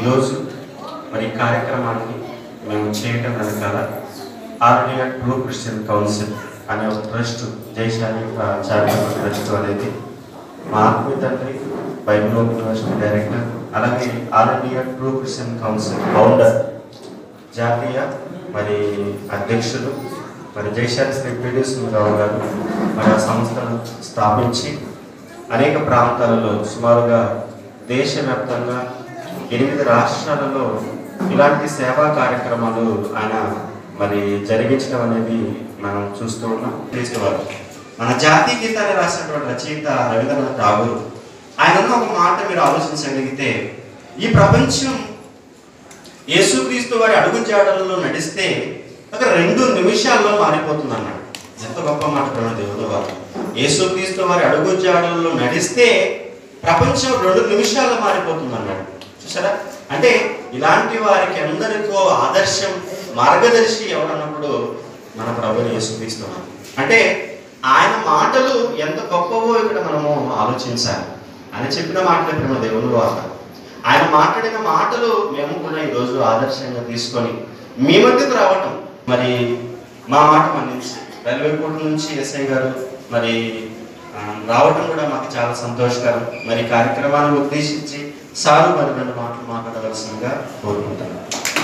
ఈరోజు మరి ఈ కార్యక్రమాన్ని మేము చేయటం వెనకాల ఆర్డియా ట్రూ క్రిస్టియన్ కౌన్సిల్ అనే ఒక ట్రస్ట్ జైశాలి చారిటబుల్ ట్రస్ట్ అనేది మా ఆత్మీయ తండ్రి బైబిల్ యూనివర్సిటీ డైరెక్టర్ అలాగే all India true Christian council founder జాతీయ మరి అధ్యక్షులు మరి జైశాలి శ్రీ పిడి రావు గారు మరి ఆ సంస్థను స్థాపించి అనేక ప్రాంతాలలో సుమారుగా దేశవ్యాప్తంగా ఎనిమిది రాష్ట్రాలలో ఇలాంటి సేవా కార్యక్రమాలు ఆయన మరి జరిగించడం అనేది మనం చూస్తూ ఉన్నాం చేసేవారు మన జాతీయ గీతాన్ని రాసినటువంటి రచయిత రవీంద్రనాథ్ ఠాగూర్ ఆయన అన్న ఒక మాట మీరు ఆలోచించగలిగితే ఈ ప్రపంచం యేసుక్రీస్తు వారి అడుగు జాడలలో నడిస్తే ఒక రెండు నిమిషాల్లో మారిపోతుంది అన్నాడు ఎంత గొప్ప మాట ప్రేమ దేవుడు వారు యేసుక్రీస్తు వారి అడుగు జాడలలో నడిస్తే ప్రపంచం రెండు నిమిషాల్లో మారిపోతుంది అన్నాడు చూసారా అంటే ఇలాంటి వారికి అందరికో ఆదర్శం మార్గదర్శి ఎవరన్నప్పుడు మన ప్రభు యేసుక్రీస్తు వారు. అంటే ఆయన మాటలు ఎంత గొప్పవో ఇక్కడ మనము ఆలోచించాలి ఆయన చెప్పిన మాటలే ప్రేమ దేవుని వార్త ఆయన మాట్లాడిన మాటలు మేము కూడా ఈరోజు ఆదర్శంగా తీసుకొని మీ మధ్యకు రావటం మరి మా మాట మన్నించి రైల్వే కోర్టు నుంచి ఎస్ఐ గారు మరి ఆ, రావటం కూడా మాకు చాలా సంతోషకరం మరి ఈ కార్యక్రమాన్ని ఉద్దేశించి సారు మరి రెండు మాటలు మాట్లాడవలసిందిగా కోరుకుంటున్నాను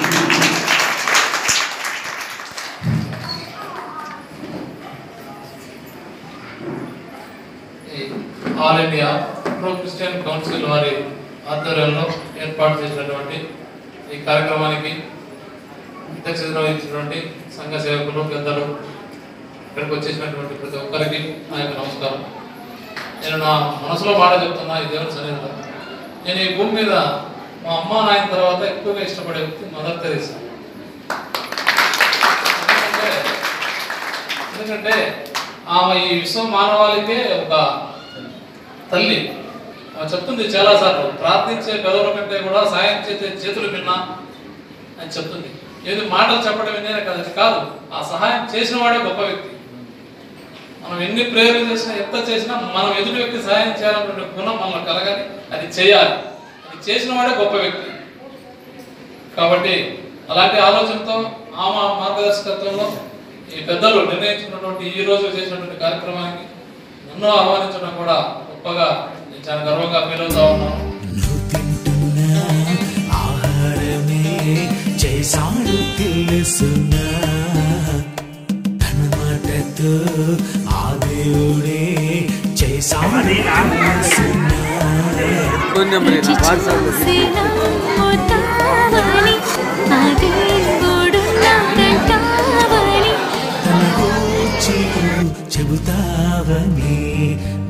ఈ all India pro Christian council వారి ఆధ్వర్యంలో ఏర్పాటు చేసినటువంటి ఈ కార్యక్రమానికి అధ్యక్షత వహించినటువంటి సంఘ సేవకులు పెద్దలు ఇక్కడికి వచ్చేసినటువంటి ప్రతి ఒక్కరికి నా యొక్క నమస్కారం నేను నా మనసులో మాట చెప్తున్నా ఈ దేవుని సన్నిధిలో నేను ఈ భూమి మీద మా అమ్మ నాయన తర్వాత ఎక్కువగా ఇష్టపడే వ్యక్తి మదర్ తెరీసా ఎందుకంటే ఎందుకంటే ఆమె ఈ విశ్వ మానవాళికే ఒక తల్లి ఆమె చెప్తుంది చాలాసార్లు ప్రార్థించే పెదవుల కంటే కూడా సాయం చేసే చేతులు విన్నా అని చెప్తుంది ఏది మాటలు చెప్పడం వినేనే కదా అది కాదు ఆ సహాయం చేసిన వాడే గొప్ప వ్యక్తి మనం ఎన్ని ప్రేయర్లు చేసినా ఎంత చేసినా మనం ఎదుటి వ్యక్తి సహాయం చేయాలనే గుణం మనలో కలగాలి అది చేయాలి అది చేసిన వాడే గొప్ప వ్యక్తి కాబట్టి అలాంటి ఆలోచనతో ఆమె మార్గదర్శకత్వంలో ఈ పెద్దలు నిర్ణయించుకున్నటువంటి ఈ రోజు చేసినటువంటి కార్యక్రమానికి నన్ను ఆహ్వానించడం కూడా గొప్పగా నేను చాలా గర్వంగా ఫీల్ అవుతా ఉన్నాను నువ్వు తింటున్న ఆహారమే చేశాడు తెలుసునా తన మాటతో ఆ దేవుడే చేశాడు తెలుసునా చూసిన ముతావని అదే గోడు నాగటావని తన గూర్చి చెబుతావని